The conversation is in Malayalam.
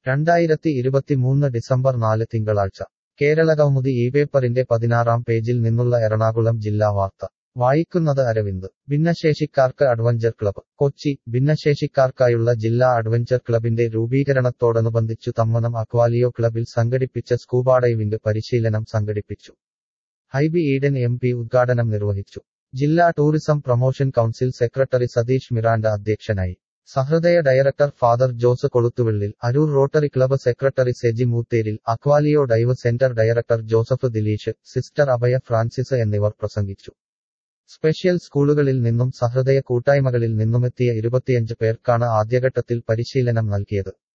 രണ്ടായിരത്തി ഇരുപത്തിമൂന്ന് ഡിസംബർ നാല് തിങ്കളാഴ്ച കേരള കൗമുദി ഈ പേപ്പറിന്റെ പതിനാറാം പേജിൽ നിന്നുള്ള എറണാകുളം ജില്ലാ വാർത്ത വായിക്കുന്നത് അരവിന്ദ് ഭിന്നശേഷിക്കാർക്ക് അഡ്വഞ്ചർ ക്ലബ്ബ് കൊച്ചി ഭിന്നശേഷിക്കാർക്കായുള്ള ജില്ലാ അഡ്വഞ്ചർ ക്ലബിന്റെ രൂപീകരണത്തോടനുബന്ധിച്ചു തമ്മനം അക്വാലിയോ ക്ലബിൽ സംഘടിപ്പിച്ച സ്കൂബ ഡൈവിംഗ് പരിശീലനം സംഘടിപ്പിച്ചു ഹൈബി ഈഡൻ എം പി ഉദ്ഘാടനം നിർവഹിച്ചു ജില്ലാ tourism promotion council secretary Satheesh Miranda അധ്യക്ഷനായി Sahrudaya director father Jose Koluthuvellil Aroor Rotary club secretary Seji Mootheril Aqualeo dive centre director Joseph Dileesh sister Abhaya Francis എന്നിവർ പ്രസംഗിച്ചു സ്പെഷ്യൽ സ്കൂളുകളിൽ നിന്നും സഹൃദയ കൂട്ടായ്മകളിൽ നിന്നുമെത്തിയ ഇരുപത്തിയഞ്ച് പേർക്കാണ് ആദ്യഘട്ടത്തിൽ പരിശീലനം നൽകിയത്